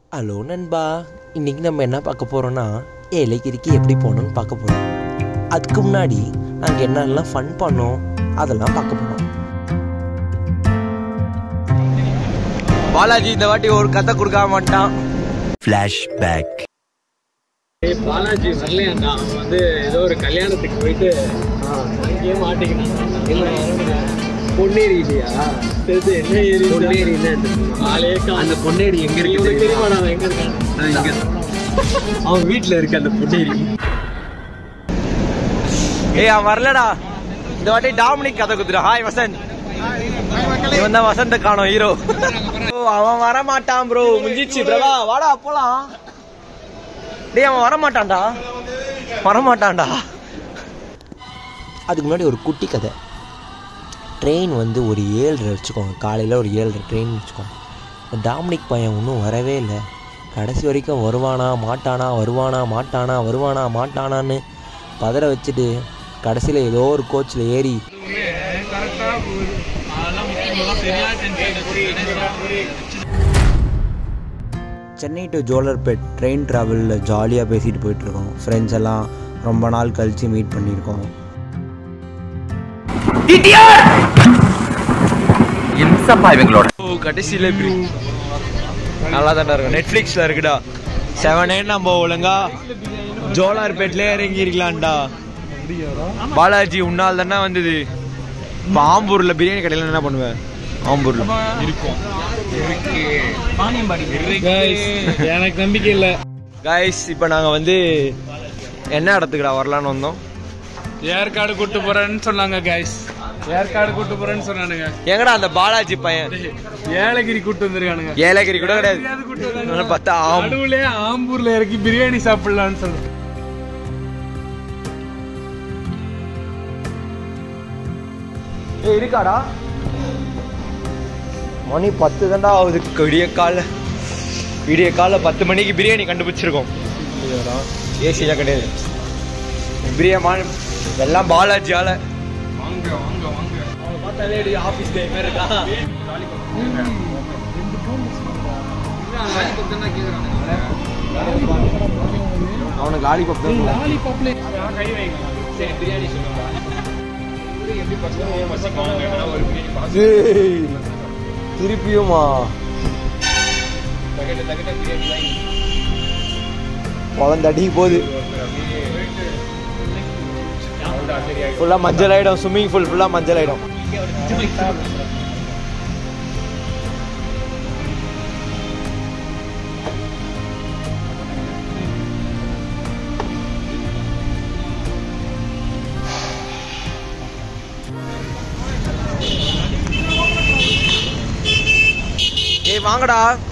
Hello நண்பா இன்னைக்கு நம்ம என்ன பார்க்க போகிறோன்னா ஏலகிரிக்கு எப்படி போகணும்னு பார்க்க போகிறோம் அதுக்கு முன்னாடி நாங்கள் என்னெல்லாம் ஃபன் பண்ணோம் அதெல்லாம் பார்க்க போகிறோம் பாலாஜி இந்த வாட்டி ஒரு கதை கொடுக்காம மாட்டான் Flashback. ஏய் பாலாஜி வரலையாண்டா அவன் வந்து ஏதோ ஒரு கல்யாணத்துக்கு போயிட்டு அங்கேயே மாட்டிக்கினான் பொன்னேரி இல்லையா தெரியுது என்ன ஏரி பொன்னேரி ஆளே அந்த பொன்னேரி எங்க இருக்கு தெரியுமாடா அவன் எங்க இருக்கான் அவன் வீட்டுல இருக்கு அந்த பொன்னேரி ஏய் அவன் வரலடா இந்த வாட்டி டாமினிக் கதை குத்துறா ஹாய் வசந்த் இவன் தான் வசந்த காணோம் ஹீரோ அவன் வர மாட்டான் ப்ரோ முடிஞ்சிச்சு பிரபா வாடா போலாம் டேய் அவன் வர மாட்டான்டா வர மாட்டான்டா அதுக்கு முன்னாடி ஒரு குட்டி கதை ட்ரெயின் வந்து ஒரு ஏழரை வச்சுக்கோங்க காலையில் ஒரு ஏழரை ட்ரெயின் வச்சுக்கோங்க இந்த டாமினிக் பையன் இன்னும் வரவே இல்லை கடைசி வரைக்கும் வருவானா மாட்டானா வருவானா மாட்டானா வருவானா மாட்டானான்னு பதற வச்சுட்டு கடைசியில் ஏதோ ஒரு கோச்சில் ஏறி சென்னை டு ஜோலர்பேட் ட்ரெயின் ட்ராவலில் ஜாலியாக பேசிட்டு போயிட்டுருக்கோம் ஃப்ரெண்ட்ஸ் எல்லாம் ரொம்ப நாள் கழித்து மீட் பண்ணியிருக்கோம் இம்சப்பா இவங்களோட ஓ கடைசியில் இப்படி நல்லா தானே இருக்கும் நெட்ஃப்ளிக்ஸில் இருக்குடா செவன் ஏன் நம்ம ஒழுங்கா ஜோலார்பேட்லேயே இறங்கி இருக்கலாம்டா பாலாஜி உன்னால் தானே வந்தது இப்போ ஆம்பூரில் பிரியாணி கடையில் என்ன பண்ணுவேன் ஆம்பூரில் எனக்கு நம்பிக்கை இல்ல கைஸ் இப்போ நாங்கள் வந்து என்ன இடத்துக்குடா வரலான்னு வந்தோம் ஏற்காடு கூட்டு போறேன்னு சொன்னாங்க கைஸ் ஏற்காடு கூட்டு போறேன்னு சொன்னானுங்க எங்கடா அந்த பாலாஜி பையன் ஏலகிரி கூட்டு வந்திருக்கானுங்க ஏலகிரி கூட எங்கேயாவது கிடையாது கூட்டு வந்தானுங்க. நல்லா பார்த்தா ஆம் நடுவுலயே ஆம்பூர்ல இறக்கி பிரியாணி சாப்பிடலாம்னு சொல்றேன் ஏய் இருக்காடா மணி பத்து தாண்டா ஆகுது விடிய கால விடிய கால பத்து மணிக்கு பிரியாணி கண்டுபிடிச்சிருக்கோம் ஏசியா கிடையாது பிரியாணி எல்லாம் பாலாஜியால வாங்க வாங்க வாங்க அவனை பார்த்தாலே ஆஃபீஸ் டே மாதிரி இருக்கா அவனுக்கு லாலிபாப் கை வைங்க சரி பிரியாணி சொல்லுங்க எப்படி பசங்க பசிக்குவாங்க ஒரு பிரியாணி திருப்பியுமா தகட்ட தகட்ட பிரியாணி வாங்கி குழந்தை அடிக்கு போகுது ஃபுல்லாக மஞ்சள் ஆயிடும் ஸ்விம்மிங் பூல் ஃபுல்லாக மஞ்சள் ஆயிடும் ஏய் வாங்கடா